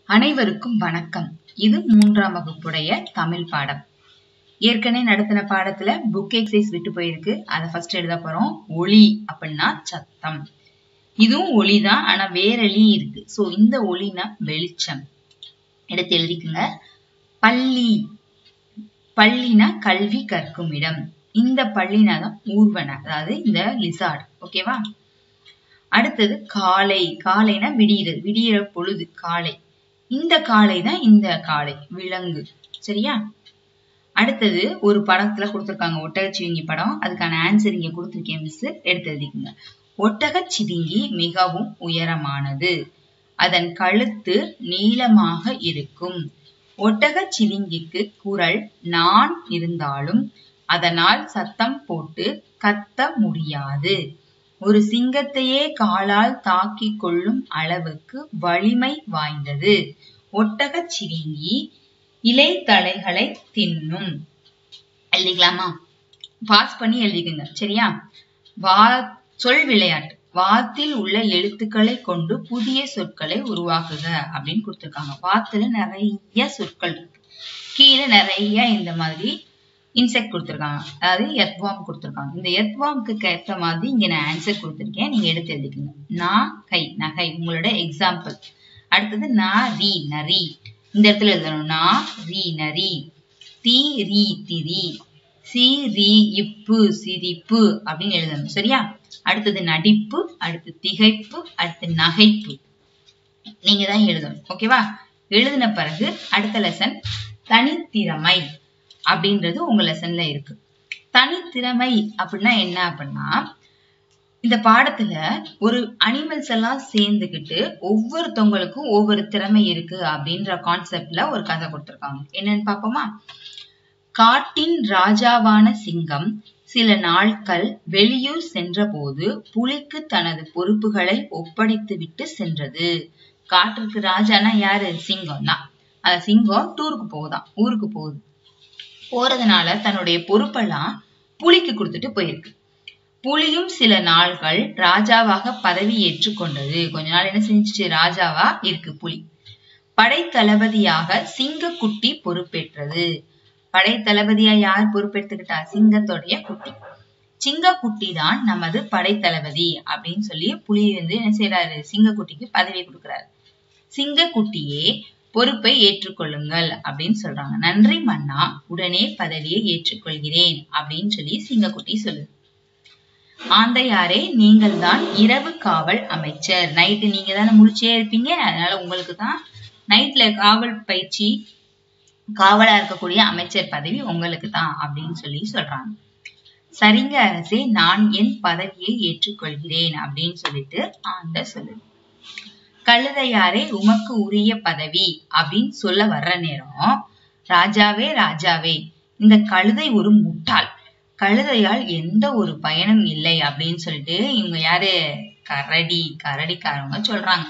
அனைவருக்கும் வணக்கம் இது மூன்றாம் வகுப்புடைய தமிழ் பாடம் ஏற்கனவே நடத்தின பாடத்துல புக் எக்ஸசைஸ் விட்டு போயிருக்கு அதை ஃபர்ஸ்ட் எழுத போறோம் ஒளி அப்படின்னா சத்தம் இதுவும் ஒளிதான் ஆனா வேற லீ இருக்கு சோ இந்த ஒளினா வெளிச்சம் எடுத்து எழுதிக்குங்க பள்ளி பள்ளினா கல்வி கற்கும் இடம் இந்த பள்ளினா தான் ஊர்வன அதாவது இந்த லிசார்ட் ஓகேவா அடுத்தது காலை காலைனா விடியறது விடியற பொழுது காலை இந்த காலை தான் இந்த காலை விலங்கு சரியா அடுத்தது ஒரு படத்துல கொடுத்திருக்காங்க ஒட்டகச்சிவிங்கி படம் அதுக்கான ஆன்சர் இங்க கொடுத்திருக்கேன் மிஸ் எடுத்து எழுதிக்கோங்க ஒட்டகச்சிவிங்கி மிகவும் உயரமானது அதன் கழுத்து நீளமாக இருக்கும் ஒட்டகச்சிவிங்கிக்கு குரல் நான் இருந்தாலும் அதனால் சத்தம் போட்டு கத்த முடியாது ஒரு சிங்கத்தையே காலால் தாக்கிக் கொள்ளும் அளவுக்கு வலிமை வாய்ந்தது ஒட்டகச் சிவிங்கி இலைத்தலைகளை தின்னும் எழுதிக்கலாமா பாஸ் பண்ணி எழுதிக்கங்க சரியா வா சொல் விளையாட்டு வாத்தில் உள்ள எழுத்துக்களை கொண்டு புதிய சொற்களை உருவாக்குக அப்படின்னு கொடுத்திருக்காங்க வாத்துல நிறைய சொற்கள் இருக்கு கீழே நிறைய இந்த மாதிரி இன்செக்ட் கொடுத்துருக்காங்க அதாவது எத்வாம் கொடுத்துருக்காங்க இந்த எத்வாம்க்கு ஏற்ற மாதிரி இங்க நான் ஆன்சர் கொடுத்துருக்கேன் நீங்க எடுத்து எழுதிக்கங்க நான் கை நகை உங்களோட எக்ஸாம்பிள் அடுத்தது நான் ரீ நரி இந்த இடத்துல எழுதணும் நான் ரீ நரி தி ரீ திரி சி ரீ இப்பு சிரிப்பு அப்படின்னு எழுதணும் சரியா அடுத்தது நடிப்பு அடுத்து திகைப்பு அடுத்து நகைப்பு நீங்க தான் எழுதணும் ஓகேவா எழுதின பிறகு அடுத்த லெசன் தனித்திறமை அப்படின்றது உங்க லெசன்ல இருக்கு தனித்திறமை அப்படின்னா என்ன அப்படின்னா இந்த பாடத்துல ஒரு அனிமல்ஸ் எல்லாம் சேர்ந்துகிட்டு ஒவ்வொருத்தவங்களுக்கும் ஒவ்வொரு திறமை இருக்கு அப்படின்ற கான்செப்ட்ல ஒரு கதை கொடுத்திருக்காங்க என்னன்னு பாப்போமா காட்டின் ராஜாவான சிங்கம் சில நாட்கள் வெளியூர் சென்றபோது புலிக்கு தனது பொறுப்புகளை ஒப்படைத்துவிட்டு சென்றது காட்டிற்கு ராஜானா யாரு சிங்கம் தான் அந்த சிங்கம் டூருக்கு போகுதான் ஊருக்கு போகுது போறதுனால தன்னுடைய பொறுப்பெல்லாம் புலிக்கு கொடுத்துட்டு போயிருக்கு புலியும் சில நாள்கள் ராஜாவாக பதவி ஏற்றுக்கொண்டது கொஞ்ச நாள் என்ன செஞ்சுச்சு ராஜாவா இருக்கு புலி படைத்தளபதியாக சிங்கக்குட்டி பொறுப்பேற்றது படைத்தளபதியா யார் பொறுப்பெடுத்துக்கிட்டா சிங்கத்தோடைய குட்டி சிங்கக்குட்டி தான் நமது படைத்தளபதி அப்படின்னு சொல்லி புலி வந்து என்ன செய்யறாரு சிங்கக்குட்டிக்கு பதவி கொடுக்கிறாரு சிங்கக்குட்டியே பொறுப்பை ஏற்றுக்கொள்ளுங்கள் அப்படின்னு சொல்றாங்க நன்றி மன்னா உடனே பதவியை ஏற்றுக்கொள்கிறேன் அப்படின்னு சொல்லி சிங்கக்குட்டி சொல்லுது ஆந்தையாரே நீங்கள் தான் இரவு காவல் அமைச்சர் நைட்டு நீங்க தானே முடிச்சே இருப்பீங்க அதனால உங்களுக்கு தான் நைட்ல காவல் பயிற்சி காவலா இருக்கக்கூடிய அமைச்சர் பதவி உங்களுக்கு தான் அப்படின்னு சொல்லி சொல்றாங்க சரிங்க அரசே நான் என் பதவியை ஏற்றுக்கொள்கிறேன் அப்படின்னு சொல்லிட்டு ஆண்ட சொல்லுது கழுதையாரே உமக்கு உரிய பதவி அப்படின்னு சொல்ல வர்ற நேரம் ராஜாவே ராஜாவே இந்த கழுதை ஒரு முட்டாள் கழுதையால் எந்த ஒரு பயனும் இல்லை அப்படின்னு சொல்லிட்டு இவங்க யாரு கரடி கரடிக்காரவங்க சொல்றாங்க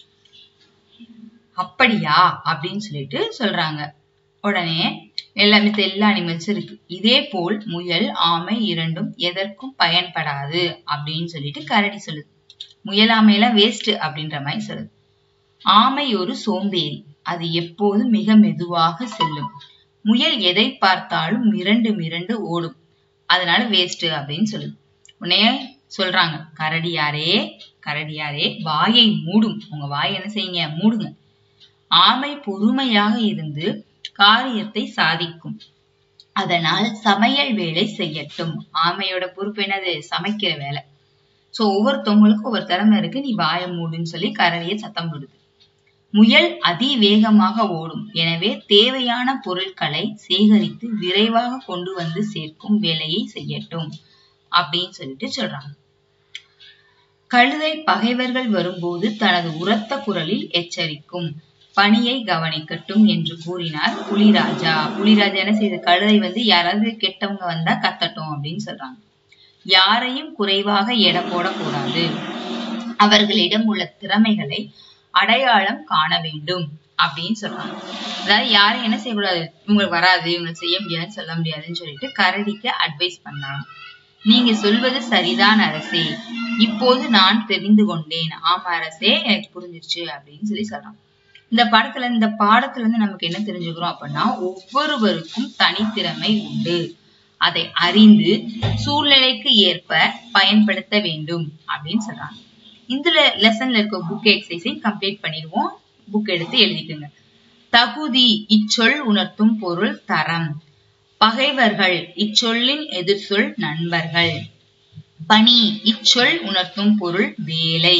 அப்படியா அப்படின்னு சொல்லிட்டு சொல்றாங்க உடனே எல்லாமே எல்லா அனிமல்ஸும் இருக்கு இதே போல் முயல் ஆமை இரண்டும் எதற்கும் பயன்படாது அப்படின்னு சொல்லிட்டு கரடி சொல்லுது முயல் ஆமையெல்லாம் வேஸ்ட் அப்படின்ற மாதிரி சொல்லுது ஆமை ஒரு சோம்பேறி அது எப்போதும் மிக மெதுவாக செல்லும் முயல் எதை பார்த்தாலும் மிரண்டு மிரண்டு ஓடும் அதனால வேஸ்ட் அப்படின்னு சொல்லுது உடனே சொல்றாங்க கரடியாரே கரடியாரே வாயை மூடும் உங்க வாயை என்ன செய்யுங்க மூடுங்க ஆமை பொறுமையாக இருந்து காரியத்தை சாதிக்கும் அதனால் சமையல் வேலை செய்யட்டும் ஆமையோட பொறுப்பு என்னது சமைக்கிற வேலை சோ ஒவ்வொருத்தவங்களுக்கும் ஒவ்வொரு திறமை இருக்கு நீ வாய மூடுன்னு சொல்லி கரடியை சத்தம் விடுது முயல் அதிவேகமாக ஓடும் எனவே தேவையான பொருட்களை சேகரித்து விரைவாக கொண்டு வந்து சேர்க்கும் வேலையை செய்யட்டும் அப்படின்னு சொல்லிட்டு சொல்றாங்க கழுதை பகைவர்கள் வரும்போது தனது உரத்த குரலில் எச்சரிக்கும் பணியை கவனிக்கட்டும் என்று கூறினார் புலிராஜா புலிராஜா என்ன செய்த கழுதை வந்து யாராவது கெட்டவங்க வந்தா கத்தட்டும் அப்படின்னு சொல்றாங்க யாரையும் குறைவாக எடை போடக்கூடாது அவர்களிடம் உள்ள திறமைகளை அடையாளம் காண வேண்டும் அப்படின்னு சொல்றாங்க அதாவது யாரும் என்ன செய்யக்கூடாது இவங்களுக்கு வராது இவங்க செய்ய முடியாதுன்னு சொல்ல முடியாதுன்னு சொல்லிட்டு கரடிக்கு அட்வைஸ் பண்ணாங்க நீங்க சொல்வது சரிதான் அரசே இப்போது நான் தெரிந்து கொண்டேன் ஆமா அரசே எனக்கு புரிஞ்சிருச்சு அப்படின்னு சொல்லி சொல்றாங்க இந்த படத்துல இந்த பாடத்துல இருந்து நமக்கு என்ன தெரிஞ்சுக்கிறோம் அப்படின்னா ஒவ்வொருவருக்கும் தனித்திறமை உண்டு அதை அறிந்து சூழ்நிலைக்கு ஏற்ப பயன்படுத்த வேண்டும் அப்படின்னு சொல்றாங்க இந்த லெசன்ல இருக்க புக் எக்ஸசைஸையும் கம்ப்ளீட் பண்ணிடுவோம் புக் எடுத்து எழுதிக்கோங்க தகுதி இச்சொல் உணர்த்தும் பொருள் தரம் பகைவர்கள் இச்சொல்லின் எதிர்சொல் நண்பர்கள் பணி இச்சொல் உணர்த்தும் பொருள் வேலை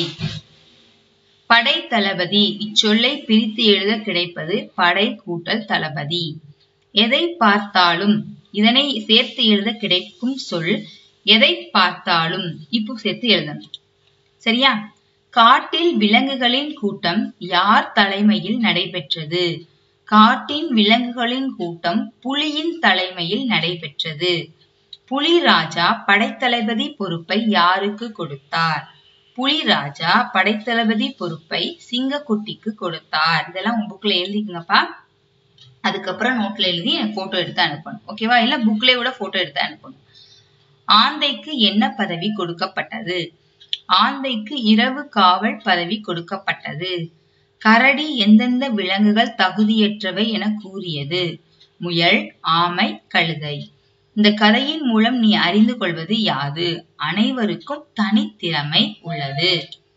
படை தளபதி இச்சொல்லை பிரித்து எழுத கிடைப்பது படை கூட்டல் தளபதி எதை பார்த்தாலும் இதனை சேர்த்து எழுத கிடைக்கும் சொல் எதை பார்த்தாலும் இப்போ சேர்த்து எழுதணும் சரியா காட்டில் விலங்குகளின் கூட்டம் யார் தலைமையில் நடைபெற்றது காட்டின் விலங்குகளின் கூட்டம் புலியின் தலைமையில் நடைபெற்றது புலி ராஜா படைத்தளபதி பொறுப்பை யாருக்கு கொடுத்தார் புலி ராஜா படைத்தளபதி பொறுப்பை சிங்கக்குட்டிக்கு கொடுத்தார் இதெல்லாம் உங்க புக்ல எழுதிக்கங்கப்பா அதுக்கப்புறம் நோட்ல எழுதி எனக்கு போட்டோ எடுத்து அனுப்பணும் ஓகேவா இல்ல புக்ல கூட போட்டோ எடுத்து அனுப்பணும் ஆந்தைக்கு என்ன பதவி கொடுக்கப்பட்டது ஆந்தைக்கு இரவு காவல் பதவி கொடுக்கப்பட்டது கரடி எந்தெந்த விலங்குகள் தகுதியற்றவை என கூறியது முயல் ஆமை கழுதை இந்த கதையின் மூலம் நீ அறிந்து கொள்வது யாது அனைவருக்கும் தனித்திறமை உள்ளது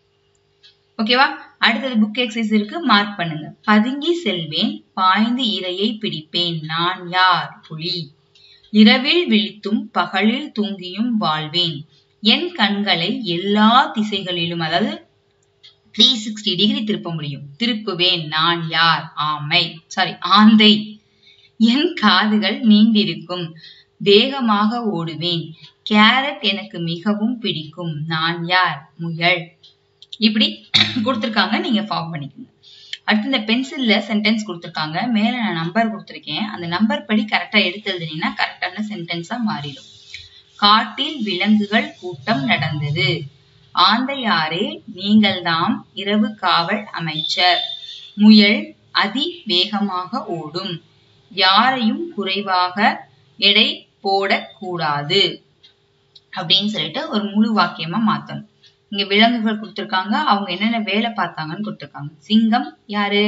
ஓகேவா அடுத்தது புக் எக்ஸசைஸ் இருக்கு மார்க் பண்ணுங்க பதுங்கி செல்வேன் பாய்ந்து இரையை பிடிப்பேன் நான் யார் புலி இரவில் விழித்தும் பகலில் தூங்கியும் வாழ்வேன் என் கண்களை எல்லா திசைகளிலும் அதாவது த்ரீ சிக்ஸ்டி டிகிரி திருப்ப முடியும் திருப்புவேன் நான் யார் ஆமை சாரி ஆந்தை என் காதுகள் நீண்டிருக்கும் வேகமாக ஓடுவேன் கேரட் எனக்கு மிகவும் பிடிக்கும் நான் யார் முயல் இப்படி கொடுத்துருக்காங்க நீங்க ஃபார்ம் பண்ணிக்கோங்க அடுத்து இந்த பென்சில்ல சென்டென்ஸ் கொடுத்துருக்காங்க மேல நான் நம்பர் கொடுத்துருக்கேன் அந்த நம்பர் படி கரெக்டா எடுத்து எழுதுனீங்கன்னா கரெக்டான சென்டென்ஸா மாறிடும் காட்டில் விலங்குகள் கூட்டம் நடந்தது ஆந்தையாரே நீங்கள்தாம் இரவு காவல் அமைச்சர் முயல் அதி வேகமாக ஓடும் யாரையும் குறைவாக எடை போடக்கூடாது அப்படின்னு சொல்லிட்டு ஒரு முழு வாக்கியமா மாத்தணும் இங்க விலங்குகள் கொடுத்திருக்காங்க அவங்க என்னென்ன வேலை பார்த்தாங்கன்னு கொடுத்திருக்காங்க சிங்கம் யாரு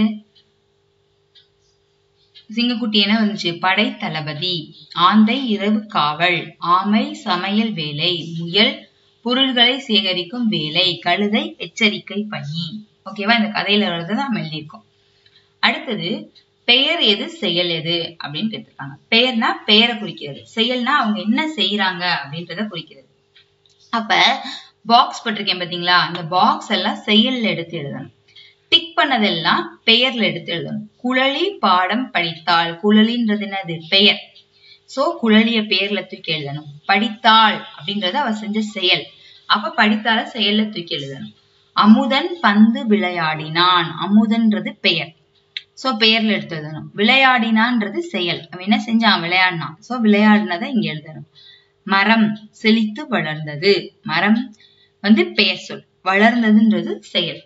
சிங்கக்குட்டி என்ன வந்துச்சு படை தளபதி ஆந்தை இரவு காவல் ஆமை சமையல் வேலை முயல் பொருள்களை சேகரிக்கும் வேலை கழுதை எச்சரிக்கை பணி ஓகேவா இந்த கதையில வர்றதை நம்ம எழுதியிருக்கோம் அடுத்தது பெயர் எது செயல் எது அப்படின்னு கேட்டிருக்காங்க பெயர்னா பெயரை குறிக்கிறது செயல்னா அவங்க என்ன செய்யறாங்க அப்படின்றத குறிக்கிறது அப்ப பாக்ஸ் போட்டிருக்கேன் பாத்தீங்களா இந்த பாக்ஸ் எல்லாம் செயல்ல எடுத்து எழுதணும் டிக் பண்ணதெல்லாம் பெயர்ல எடுத்து எழுதணும் குழலி பாடம் படித்தாள் குழலின்றது என்னது பெயர் சோ குழலிய பெயர்ல தூக்கி எழுதணும் படித்தாள் அப்படின்றது அவ செஞ்ச செயல் அப்ப படித்தால செயல்ல தூக்கி எழுதணும் அமுதன் பந்து விளையாடினான் அமுதன்றது பெயர் சோ பெயர்ல எடுத்து எழுதணும் விளையாடினான்றது செயல் அவன் என்ன செஞ்சான் விளையாடினான் சோ விளையாடினதை இங்க எழுதணும் மரம் செழித்து வளர்ந்தது மரம் வந்து பெயர் சொல் வளர்ந்ததுன்றது செயல்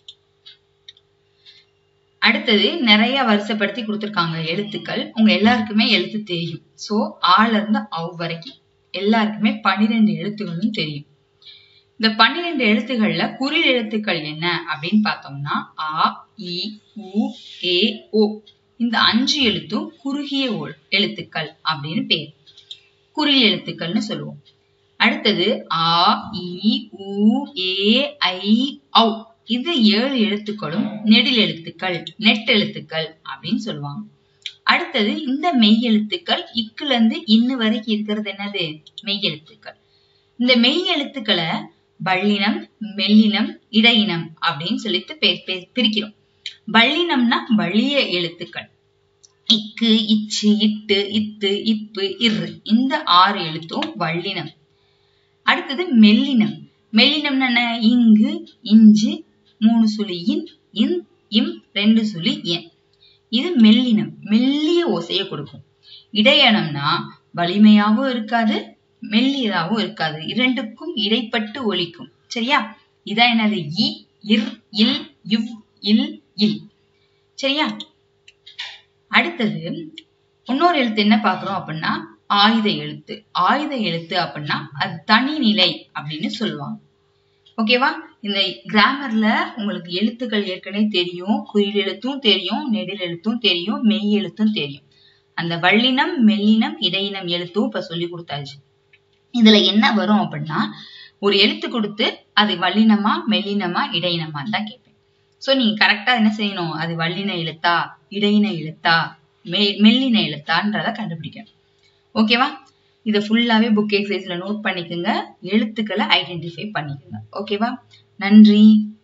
அடுத்தது நிறைய வரிசைப்படுத்தி கொடுத்திருக்காங்க எழுத்துக்கள் உங்க எல்லாருக்குமே எழுத்து தெரியும் சோ ஆல இருந்து அவ் வரைக்கும் எல்லாருக்குமே பன்னிரெண்டு எழுத்துகளும் தெரியும் இந்த பன்னிரெண்டு எழுத்துக்கள்ல குறில் எழுத்துக்கள் என்ன அப்படின்னு பார்த்தோம்னா ஆ இ உ ஏ ஓ இந்த அஞ்சு எழுத்தும் குறுகிய ஓல் எழுத்துக்கள் அப்படின்னு பேர் குறில் எழுத்துக்கள்னு சொல்லுவோம் அடுத்தது ஆ இ உ ஏ ஐ ஔ இது ஏழு எழுத்துக்களும் நெடில் எழுத்துக்கள் நெட் எழுத்துக்கள் அப்படின்னு சொல்லுவாங்க அடுத்தது இந்த மெய் எழுத்துக்கள் இக்குல இருந்து இன்னு வரைக்கும் இருக்கிறது என்னது மெய் எழுத்துக்கள் இந்த மெய் எழுத்துக்களை வள்ளினம் மெல்லினம் இடையினம் அப்படின்னு சொல்லிட்டு பிரிக்கிறோம் வள்ளினம்னா வலிய எழுத்துக்கள் இக்கு இச்சு இட்டு இத்து இப்பு இரு இந்த ஆறு எழுத்தும் வள்ளினம் அடுத்தது மெல்லினம் மெல்லினம்னா என்ன இங்கு இஞ்சு மூணு சுழி இன் இன் இம் ரெண்டு சுழி என் இது மெல்லினம் மெல்லிய ஓசையை கொடுக்கும் இடையனம்னா வலிமையாவும் இருக்காது மெல்லியதாவும் இருக்காது இரண்டுக்கும் இடைப்பட்டு ஒலிக்கும் சரியா இதான் என்னது இ இர் இல் இவ் இல் இல் சரியா அடுத்தது இன்னொரு எழுத்து என்ன பாக்குறோம் அப்படின்னா ஆயுத எழுத்து ஆயுத எழுத்து அப்படின்னா அது தனி நிலை அப்படின்னு சொல்லுவாங்க ஓகேவா இந்த கிராமர்ல உங்களுக்கு எழுத்துக்கள் ஏற்கனவே தெரியும் குறில் எழுத்தும் தெரியும் நெடில் எழுத்தும் தெரியும் மெய் எழுத்தும் தெரியும் அந்த வல்லினம் மெல்லினம் இடையினம் எழுத்தும் இப்ப சொல்லி கொடுத்தாச்சு இதுல என்ன வரும் அப்படின்னா ஒரு எழுத்து கொடுத்து அது வல்லினமா மெல்லினமா இடையினமா தான் கேட்பேன் சோ நீங்க கரெக்டா என்ன செய்யணும் அது வல்லின எழுத்தா இடையின எழுத்தா மெ மெல்லின எழுத்தான்றத கண்டுபிடிக்கணும் ஓகேவா இதை ஃபுல்லாவே புக் எக்ஸசைஸ்ல நோட் பண்ணிக்கோங்க எழுத்துக்களை ஐடென்டிஃபை பண்ணிக்கோங்க ஓகேவா நன்றி